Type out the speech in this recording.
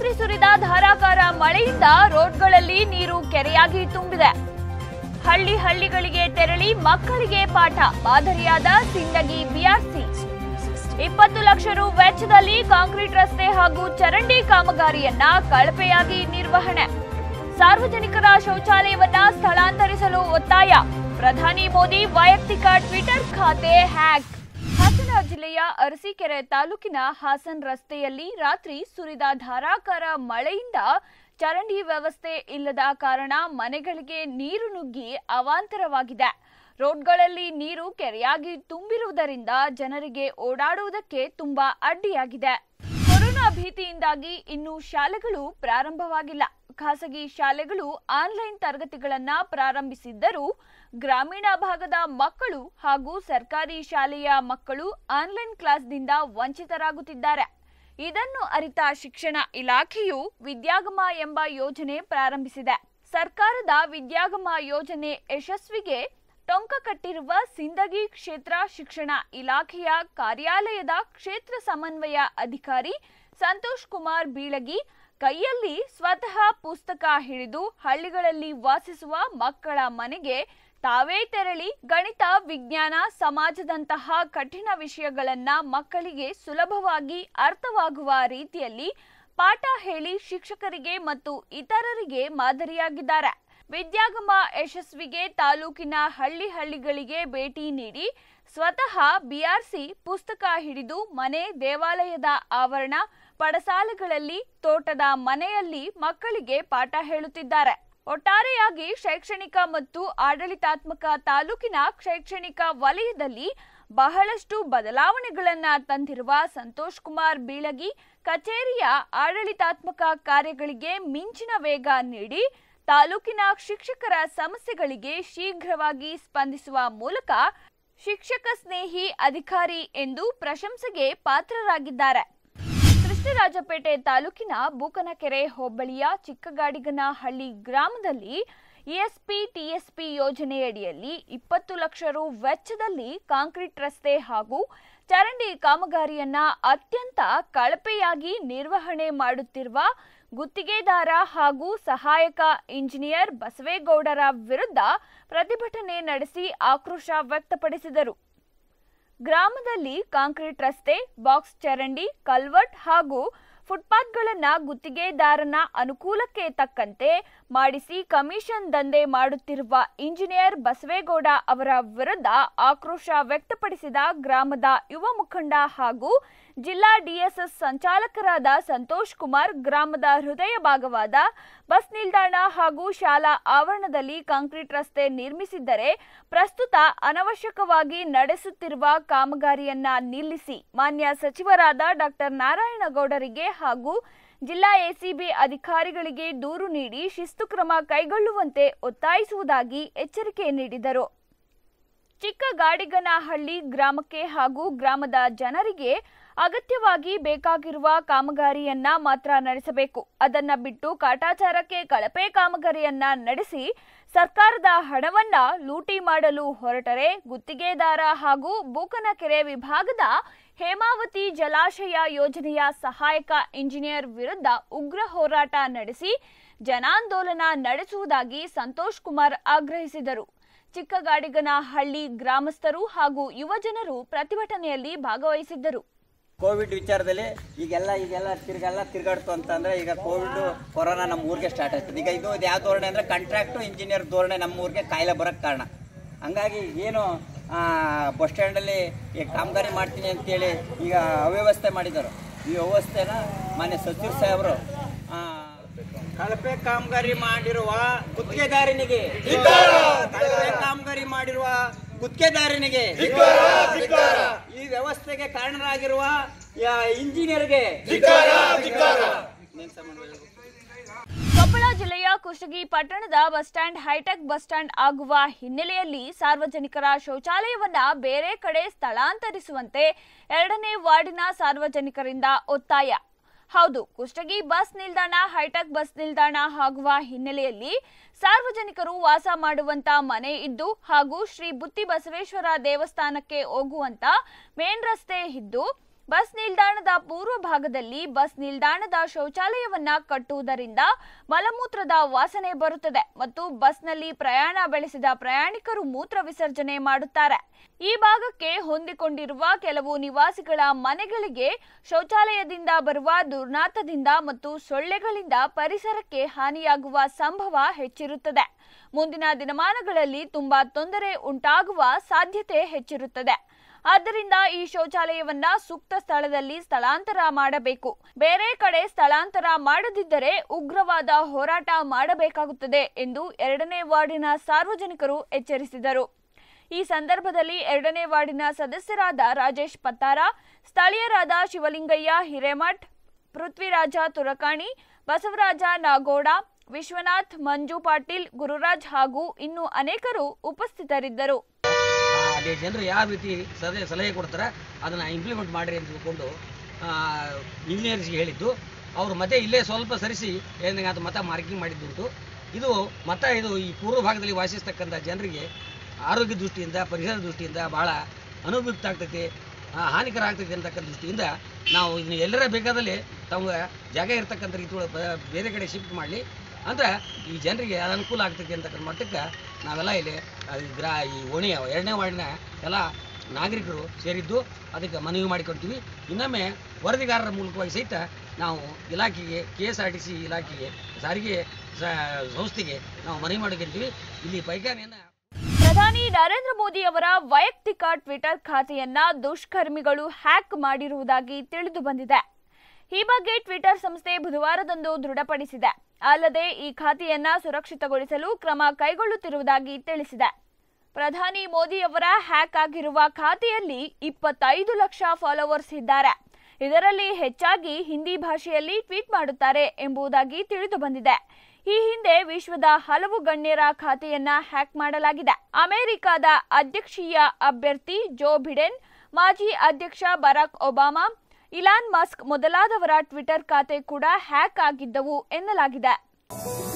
ರಾತ್ರಿ ಸುರಿದ ಧಾರಾಕಾರ ಮಳೆಯಿಂದ ರೋಡ್ಗಳಲ್ಲಿ ನೀರು ಕೆರೆಯಾಗಿ ತುಂಬಿದೆ ಹಳ್ಳಿ ಹಳ್ಳಿಗಳಿಗೆ ತೆರಳಿ ಮಕ್ಕಳಿಗೆ ಪಾಠ ಮಾದರಿಯಾದ ಸಿಂದಗಿ ಬಿಆರ್ಸಿ ಇಪ್ಪತ್ತು ಲಕ್ಷ ರು ವೆಚ್ಚದಲ್ಲಿ ಕಾಂಕ್ರೀಟ್ ರಸ್ತೆ ಹಾಗೂ ಚರಂಡಿ ಕಾಮಗಾರಿಯನ್ನ ಕಳಪೆಯಾಗಿ ನಿರ್ವಹಣೆ ಸಾರ್ವಜನಿಕರ ಶೌಚಾಲಯವನ್ನ ಸ್ಥಳಾಂತರಿಸಲು ಒತ್ತಾಯ ಪ್ರಧಾನಿ ಮೋದಿ ವೈಯಕ್ತಿಕ ಟ್ವಿಟರ್ ಖಾತೆ ಹ್ಯಾಕ್ ಹಾಸನ ಜಿಲ್ಲೆಯ ಅರಸೀಕೆರೆ ತಾಲೂಕಿನ ಹಾಸನ್ ರಸ್ತೆಯಲ್ಲಿ ರಾತ್ರಿ ಸುರಿದ ಧಾರಾಕಾರ ಮಳೆಯಿಂದ ಚರಂಡಿ ವ್ಯವಸ್ಥೆ ಇಲ್ಲದ ಕಾರಣ ಮನೆಗಳಿಗೆ ನೀರು ನುಗ್ಗಿ ಅವಾಂತರವಾಗಿದೆ ರೋಡ್ಗಳಲ್ಲಿ ನೀರು ಕೆರೆಯಾಗಿ ತುಂಬಿರುವುದರಿಂದ ಜನರಿಗೆ ಓಡಾಡುವುದಕ್ಕೆ ತುಂಬಾ ಅಡ್ಡಿಯಾಗಿದೆ ಕೊರೋನಾ ಭೀತಿಯಿಂದಾಗಿ ಇನ್ನು ಶಾಲೆಗಳು ಪ್ರಾರಂಭವಾಗಿಲ್ಲ ಖಾಸಗಿ ಶಾಲೆಗಳು ಆನ್ಲೈನ್ ತರಗತಿಗಳನ್ನ ಪ್ರಾರಂಭಿಸಿದ್ದರೂ ಗ್ರಾಮೀಣ ಭಾಗದ ಮಕ್ಕಳು ಹಾಗೂ ಸರ್ಕಾರಿ ಶಾಲೆಯ ಮಕ್ಕಳು ಆನ್ಲೈನ್ ಕ್ಲಾಸ್ದಿಂದ ವಂಚಿತರಾಗುತ್ತಿದ್ದಾರೆ ಇದನ್ನು ಅರಿತ ಶಿಕ್ಷಣ ಇಲಾಖೆಯು ವಿದ್ಯಾಗಮ ಎಂಬ ಯೋಜನೆ ಪ್ರಾರಂಭಿಸಿದೆ ಸರ್ಕಾರದ ವಿದ್ಯಾಗಮ ಯೋಜನೆ ಯಶಸ್ವಿಗೆ ಟೊಂಕ ಕಟ್ಟಿರುವ ಸಿಂದಗಿ ಕ್ಷೇತ್ರ ಶಿಕ್ಷಣ ಇಲಾಖೆಯ ಕಾರ್ಯಾಲಯದ ಕ್ಷೇತ್ರ ಸಮನ್ವಯ ಅಧಿಕಾರಿ ಸಂತೋಷ್ ಕುಮಾರ್ ಬೀಳಗಿ ಕೈಯಲ್ಲಿ ಸ್ವತಃ ಪುಸ್ತಕ ಹಿಡಿದು ಹಳ್ಳಿಗಳಲ್ಲಿ ವಾಸಿಸುವ ಮಕ್ಕಳ ಮನೆಗೆ ತಾವೇ ತೆರಳಿ ಗಣಿತ ವಿಜ್ಞಾನ ಸಮಾಜದಂತಹ ಕಠಿಣ ವಿಷಯಗಳನ್ನ ಮಕ್ಕಳಿಗೆ ಸುಲಭವಾಗಿ ಅರ್ಥವಾಗುವ ರೀತಿಯಲ್ಲಿ ಪಾಠ ಹೇಳಿ ಶಿಕ್ಷಕರಿಗೆ ಮತ್ತು ಇತರರಿಗೆ ಮಾದರಿಯಾಗಿದ್ದಾರೆ ವಿದ್ಯಾಗಮ ಯಶಸ್ವಿಗೆ ತಾಲೂಕಿನ ಹಳ್ಳಿ ಹಳ್ಳಿಗಳಿಗೆ ಭೇಟಿ ನೀಡಿ ಸ್ವತಃ ಬಿಆರ್ಸಿ ಪುಸ್ತಕ ಹಿಡಿದು ಮನೆ ದೇವಾಲಯದ ಆವರಣ ಪಡಸಾಲೆಗಳಲ್ಲಿ ತೋಟದ ಮನೆಯಲ್ಲಿ ಮಕ್ಕಳಿಗೆ ಪಾಠ ಹೇಳುತ್ತಿದ್ದಾರೆ ಒಟ್ಟಾರೆಯಾಗಿ ಶೈಕ್ಷಣಿಕ ಮತ್ತು ಆಡಳಿತಾತ್ಮಕ ತಾಲೂಕಿನ ಶೈಕ್ಷಣಿಕ ವಲಯದಲ್ಲಿ ಬಹಳಷ್ಟು ಬದಲಾವಣೆಗಳನ್ನ ತಂದಿರುವ ಸಂತೋಷ್ ಕುಮಾರ್ ಬೀಳಗಿ ಕಚೇರಿಯ ಆಡಳಿತಾತ್ಮಕ ಕಾರ್ಯಗಳಿಗೆ ಮಿಂಚಿನ ವೇಗ ನೀಡಿ ತಾಲೂಕಿನ ಶಿಕ್ಷಕರ ಸಮಸ್ಯೆಗಳಿಗೆ ಶೀಘ್ರವಾಗಿ ಸ್ಪಂದಿಸುವ ಮೂಲಕ ಶಿಕ್ಷಕ ಸ್ನೇಹಿ ಅಧಿಕಾರಿ ಎಂದು ಪ್ರಶಂಸೆಗೆ ಪಾತ್ರರಾಗಿದ್ದಾರೆ ಕೃಷ್ಣರಾಜಪೇಟೆ ತಾಲೂಕಿನ ಬೂಕನಕೆರೆ ಹೋಬಳಿಯ ಚಿಕ್ಕಗಾಡಿಗನಹಳ್ಳಿ ಗ್ರಾಮದಲ್ಲಿ ಇಎಸ್ಪಿ ಟಿಎಸ್ಪಿ ಯೋಜನೆಯಡಿಯಲ್ಲಿ ಇಪ್ಪತ್ತು ಲಕ್ಷ ರು ವೆಚ್ಚದಲ್ಲಿ ಕಾಂಕ್ರೀಟ್ ರಸ್ತೆ ಹಾಗೂ ಚರಂಡಿ ಕಾಮಗಾರಿಯನ್ನ ಅತ್ಯಂತ ಕಳಪೆಯಾಗಿ ನಿರ್ವಹಣೆ ಮಾಡುತ್ತಿರುವ ಗುತ್ತಿಗೆದಾರ ಹಾಗೂ ಸಹಾಯಕ ಇಂಜಿನಿಯರ್ ಬಸವೇಗೌಡರ ವಿರುದ್ಧ ಪ್ರತಿಭಟನೆ ನಡೆಸಿ ಆಕ್ರೋಶ ವ್ಯಕ್ತಪಡಿಸಿದರು ಗ್ರಾಮದಲ್ಲಿ ಕಾಂಕ್ರೀಟ್ ರಸ್ತೆ ಬಾಕ್ಸ್ ಚರಂಡಿ ಕಲ್ವರ್ಟ್ ಹಾಗೂ ಫುಟ್ಪಾತ್ಗಳನ್ನ ಗುತ್ತಿಗೆದಾರನ ಅನುಕೂಲಕ್ಕೆ ತಕ್ಕಂತೆ ಮಾಡಿಸಿ ಕಮಿಷನ್ ದಂಧೆ ಮಾಡುತ್ತಿರುವ ಇಂಜಿನಿಯರ್ ಬಸವೇಗೌಡ ಅವರ ವಿರುದ್ಧ ಆಕ್ರೋಶ ವ್ಯಕ್ತಪಡಿಸಿದ ಗ್ರಾಮದ ಯುವ ಮುಖಂಡ ಹಾಗೂ ಜಿಲ್ಲಾ ಡಿಎಸ್ಎಸ್ ಸಂಚಾಲಕರಾದ ಸಂತೋಷ್ ಕುಮಾರ್ ಗ್ರಾಮದ ಹೃದಯ ಭಾಗವಾದ ಬಸ್ ನಿಲ್ದಾಣ ಹಾಗೂ ಶಾಲಾ ಆವರಣದಲ್ಲಿ ಕಾಂಕ್ರೀಟ್ ರಸ್ತೆ ನಿರ್ಮಿಸಿದ್ದರೆ ಪ್ರಸ್ತುತ ಅನವಶ್ಯಕವಾಗಿ ನಡೆಸುತ್ತಿರುವ ಕಾಮಗಾರಿಯನ್ನ ನಿಲ್ಲಿಸಿ ಮಾನ್ಯ ಸಚಿವರಾದ ಡಾಕ್ಟರ್ ನಾರಾಯಣಗೌಡರಿಗೆ ಹಾಗೂ ಜಿಲ್ಲಾ ಎಸಿಬಿ ಅಧಿಕಾರಿಗಳಿಗೆ ದೂರು ನೀಡಿ ಶಿಸ್ತು ಕ್ರಮ ಕೈಗೊಳ್ಳುವಂತೆ ಒತ್ತಾಯಿಸುವುದಾಗಿ ಎಚ್ಚರಿಕೆ ನೀಡಿದರು ಚಿಕ್ಕಗಾಡಿಗನಹಳ್ಳಿ ಗ್ರಾಮಕ್ಕೆ ಹಾಗೂ ಗ್ರಾಮದ ಜನರಿಗೆ ಅಗತ್ಯವಾಗಿ ಬೇಕಾಗಿರುವ ಕಾಮಗಾರಿಯನ್ನ ಮಾತ್ರ ನಡೆಸಬೇಕು ಅದನ್ನ ಬಿಟ್ಟು ಕಾಟಾಚಾರಕ್ಕೆ ಕಳಪೆ ಕಾಮಗಾರಿಯನ್ನ ನಡೆಸಿ ಸರ್ಕಾರದ ಹಣವನ್ನ ಲೂಟಿ ಮಾಡಲು ಹೊರಟರೆ ಗುತ್ತಿಗೆದಾರ ಹಾಗೂ ಬೂಕನಕೆರೆ ವಿಭಾಗದ ಹೇಮಾವತಿ ಜಲಾಶಯ ಯೋಜನೆಯ ಸಹಾಯಕ ಇಂಜಿನಿಯರ್ ವಿರುದ್ಧ ಉಗ್ರ ಹೋರಾಟ ನಡೆಸಿ ಜನಾಂದೋಲನ ನಡೆಸುವುದಾಗಿ ಸಂತೋಷ್ ಕುಮಾರ್ ಆಗ್ರಹಿಸಿದರು ಚಿಕ್ಕಗಾಡಿಗನಹಳ್ಳಿ ಗ್ರಾಮಸ್ಥರು ಹಾಗೂ ಯುವಜನರು ಪ್ರತಿಭಟನೆಯಲ್ಲಿ ಭಾಗವಹಿಸಿದ್ದರು ಕೋವಿಡ್ ವಿಚಾರದಲ್ಲಿ ಈಗೆಲ್ಲ ಈಗೆಲ್ಲ ತಿರ್ಗೆಲ್ಲ ತಿರ್ಗಾಡ್ತು ಅಂತಂದ್ರೆ ಈಗ ಕೋವಿಡ್ ಕೊರೋನಾ ನಮ್ಮ ಊರಿಗೆ ಸ್ಟಾರ್ಟ್ ಆಯ್ತದೆ ಈಗ ಇದು ಯಾವ ಧೋರಣೆ ಅಂದ್ರೆ ಕಾಂಟ್ರಾಕ್ಟು ಇಂಜಿನಿಯರ್ ಧೋರಣೆ ನಮ್ಮ ಊರಿಗೆ ಕಾಯಿಲೆ ಬರೋಕ್ಕೆ ಕಾರಣ ಹಂಗಾಗಿ ಏನು ಬಸ್ ಸ್ಟ್ಯಾಂಡಲ್ಲಿ ಈ ಕಾಮಗಾರಿ ಮಾಡ್ತೀನಿ ಅಂತೇಳಿ ಈಗ ಅವ್ಯವಸ್ಥೆ ಮಾಡಿದ್ದಾರೆ ಈ ವ್ಯವಸ್ಥೆನ ಮಾನ್ಯ ಸಚಿವ ಸಾಹೇಬರು ಕಳಪೆ ಕಾಮಗಾರಿ ಮಾಡಿರುವ ಗುತ್ತಿಗೆದಾರನಿಗೆ ಕಳಪೆ ಕಾಮಗಾರಿ ಮಾಡಿರುವ ಗುತ್ತಿಗೆದಾರನಿಗೆ ಈ ವ್ಯವಸ್ಥೆಗೆ ಕಾರಣರಾಗಿರುವ ಇಂಜಿನಿಯರ್ಗೆ ಕೊಪ್ಪಳ ಜಿಲ್ಲೆಯ ಕುಷ್ಟಗಿ ಪಟ್ಟಣದ bus stand high tech bus stand ಆಗುವ ಹಿನ್ನೆಲೆಯಲ್ಲಿ ಸಾರ್ವಜನಿಕರ ಶೌಚಾಲಯವನ್ನ ಬೇರೆ ಕಡೆ ಸ್ಥಳಾಂತರಿಸುವಂತೆ ಎರಡನೇ ವಾರ್ಡಿನ ಸಾರ್ವಜನಿಕರಿಂದ ಒತ್ತಾಯ ಹೌದು ಕುಷ್ಟಗಿ ಬಸ್ ನಿಲ್ದಾಣ ಹೈಟೆಕ್ ಬಸ್ ನಿಲ್ದಾಣ ಆಗುವ ಹಿನ್ನೆಲೆಯಲ್ಲಿ ಸಾರ್ವಜನಿಕರು ವಾಸ ಮಾಡುವಂತ ಮನೆ ಇದ್ದು ಹಾಗೂ ಶ್ರೀ ಬುತ್ತಿ ಬಸವೇಶ್ವರ ದೇವಸ್ಥಾನಕ್ಕೆ ಹೋಗುವಂತ ಮೇನ್ ರಸ್ತೆ ಇದ್ದು ಬಸ್ ನಿಲ್ದಾಣದ ಪೂರ್ವ ಭಾಗದಲ್ಲಿ ಬಸ್ ನಿಲ್ದಾಣದ ಶೌಚಾಲಯವನ್ನ ಕಟ್ಟುವುದರಿಂದ ಮಲಮೂತ್ರದ ವಾಸನೆ ಬರುತ್ತದೆ ಮತ್ತು ಬಸ್ನಲ್ಲಿ ಪ್ರಯಾಣ ಬೆಳೆಸಿದ ಪ್ರಯಾಣಿಕರು ಮೂತ್ರ ವಿಸರ್ಜನೆ ಮಾಡುತ್ತಾರೆ ಈ ಭಾಗಕ್ಕೆ ಹೊಂದಿಕೊಂಡಿರುವ ಕೆಲವು ನಿವಾಸಿಗಳ ಮನೆಗಳಿಗೆ ಶೌಚಾಲಯದಿಂದ ಬರುವ ದುರ್ನಾತದಿಂದ ಮತ್ತು ಸೊಳ್ಳೆಗಳಿಂದ ಪರಿಸರಕ್ಕೆ ಹಾನಿಯಾಗುವ ಸಂಭವ ಹೆಚ್ಚಿರುತ್ತದೆ ಮುಂದಿನ ದಿನಮಾನಗಳಲ್ಲಿ ತುಂಬಾ ತೊಂದರೆ ಉಂಟಾಗುವ ಸಾಧ್ಯತೆ ಹೆಚ್ಚಿರುತ್ತದೆ ಆದ್ದರಿಂದ ಈ ಶೌಚಾಲಯವನ್ನ ಸೂಕ್ತ ಸ್ಥಳದಲ್ಲಿ ಸ್ಥಳಾಂತರ ಮಾಡಬೇಕು ಬೇರೆ ಕಡೆ ಸ್ಥಳಾಂತರ ಮಾಡದಿದ್ದರೆ ಉಗ್ರವಾದ ಹೋರಾಟ ಮಾಡಬೇಕಾಗುತ್ತದೆ ಎಂದು ಎರಡನೇ ವಾರ್ಡಿನ ಸಾರ್ವಜನಿಕರು ಎಚ್ಚರಿಸಿದರು ಈ ಸಂದರ್ಭದಲ್ಲಿ ಎರಡನೇ ವಾರ್ಡಿನ ಸದಸ್ಯರಾದ ರಾಜೇಶ್ ಪತ್ತಾರ ಸ್ಥಳೀಯರಾದ ಶಿವಲಿಂಗಯ್ಯ ಹಿರೇಮಠ್ ಪೃಥ್ವಿರಾಜ ತುರಕಾಣಿ ಬಸವರಾಜ ನಾಗೋಡ ವಿಶ್ವನಾಥ್ ಮಂಜು ಪಾಟೀಲ್ ಗುರುರಾಜ್ ಹಾಗೂ ಇನ್ನು ಅನೇಕರು ಉಪಸ್ಥಿತರಿದ್ದರು ಆ, ಅಲ್ಲಿ ಜನರು ಯಾವ ರೀತಿ ಸಲಹೆ ಸಲಹೆ ಕೊಡ್ತಾರೆ ಅದನ್ನು ಇಂಪ್ಲಿಮೆಂಟ್ ಮಾಡಿರಿ ಅಂತ ತಿಳ್ಕೊಂಡು ಇಂಜಿನಿಯರ್ಸ್ಗೆ ಹೇಳಿದ್ದು ಅವರು ಮತ್ತೆ ಇಲ್ಲೇ ಸ್ವಲ್ಪ ಸರಿಸಿ ಏನಾಗ ಅದು ಮತ ಮಾರ್ಕಿಂಗ್ ಮಾಡಿದ್ದುಂಟು ಇದು ಮತ ಇದು ಈ ಪೂರ್ವ ಭಾಗದಲ್ಲಿ ವಾಸಿಸ್ತಕ್ಕಂಥ ಜನರಿಗೆ ಆರೋಗ್ಯ ದೃಷ್ಟಿಯಿಂದ ಪರಿಸರ ದೃಷ್ಟಿಯಿಂದ ಬಹಳ ಅನುಪಯುಕ್ತ ಆಗ್ತೈತಿ ಆ, ಹಾನಿಕರ ಆಗ್ತೈತಿ ಅಂತಕ್ಕಂಥ ದೃಷ್ಟಿಯಿಂದ ನಾವು ಇದನ್ನ ಎಲ್ಲರ ಬೇಕಾದಲ್ಲಿ ತಮ್ಗೆ ಜಾಗ ಇರ್ತಕ್ಕಂಥ ರೀತಿ ಒಳಗೆ ಬ- ಬೇರೆ ಕಡೆ ಶಿಫ್ಟ್ ಮಾಡಲಿ ಅಂದ್ರೆ ಈ ಜನರಿಗೆ ಅನುಕೂಲ ಆಗ್ತೈತಿ ಅಂತಕ್ಕಂಥ ಮಟ್ಟಕ್ಕೆ ನಾವೆಲ್ಲ ಇಲ್ಲಿ ಆ, ಈ ಗ್ರಾ ಈ ಓಣಿಯ ಎರಡನೇ ವಾರ್ಡಿನ ಎಲ್ಲ ನಾಗರಿಕರು ಸೇರಿದ್ದು ಅದಕ್ಕೆ ಮನವಿ ಮಾಡಿಕೊಳ್ತೀವಿ ಇನ್ನೊಮ್ಮೆ ವರದಿಗಾರರ ಮೂಲಕವಾಗಿ ಸಹಿತ ನಾವು ಇಲಾಖೆಗೆ K S R T C ಇಲಾಖೆಗೆ ಸಾರಿಗೆ ಸ- ಸಂಸ್ಥೆಗೆ ನಾವು ಮನವಿ ಮಾಡಿಕೊಳ್ತೀವಿ ಇಲ್ಲಿ ಪೈಖಾನೆಯನ್ನು ಪ್ರಧಾನಿ ನರೇಂದ್ರ ಮೋದಿ ಅವರ ವೈಯಕ್ತಿಕ ಟ್ವಿಟರ್ ಖಾತೆಯನ್ನ ದುಷ್ಕರ್ಮಿಗಳು ಹ್ಯಾಕ್ ಮಾಡಿರುವುದಾಗಿ ತಿಳಿದು ಬಂದಿದೆ ಈ ಬಗ್ಗೆ ಟ್ವಿಟರ್ ಸಂಸ್ಥೆ ಬುಧವಾರದಂದು ದೃಢಪಡಿಸಿದೆ ಅಲ್ಲದೆ ಈ ಖಾತೆಯನ್ನ ಸುರಕ್ಷಿತಗೊಳಿಸಲು ಕ್ರಮ ಕೈಗೊಳ್ಳುತ್ತಿರುವುದಾಗಿ ತಿಳಿಸಿದೆ ಪ್ರಧಾನಿ ಮೋದಿ ಅವರ ಹ್ಯಾಕ್ ಆಗಿರುವ ಖಾತೆಯಲ್ಲಿ ಇಪ್ಪತ್ತೈದು ಲಕ್ಷ ಫಾಲೋವರ್ಸ್ ಇದ್ದಾರೆ ಇದರಲ್ಲಿ ಹೆಚ್ಚಾಗಿ ಹಿಂದಿ ಭಾಷೆಯಲ್ಲಿ ಟ್ವೀಟ್ ಮಾಡುತ್ತಾರೆ ಎಂಬುದಾಗಿ ತಿಳಿದು ಬಂದಿದೆ ಈ ಹಿಂದೆ ವಿಶ್ವದ ಹಲವು ಗಣ್ಯರ ಖಾತೆಯನ್ನ ಹ್ಯಾಕ್ ಮಾಡಲಾಗಿದೆ ಅಮೆರಿಕದ ಅಧ್ಯಕ್ಷೀಯ ಅಭ್ಯರ್ಥಿ ಜೋ ಬಿಡೆನ್ ಮಾಜಿ ಅಧ್ಯಕ್ಷ ಬರಾಕ್ ಒಬಾಮಾ ಇಲಾನ್ ಮಸ್ಕ್ ಮೊದಲಾದವರ ಟ್ವಿಟರ್ ಖಾತೆ ಕೂಡ ಹ್ಯಾಕ್ ಆಗಿದ್ದವು ಎನ್ನಲಾಗಿದೆ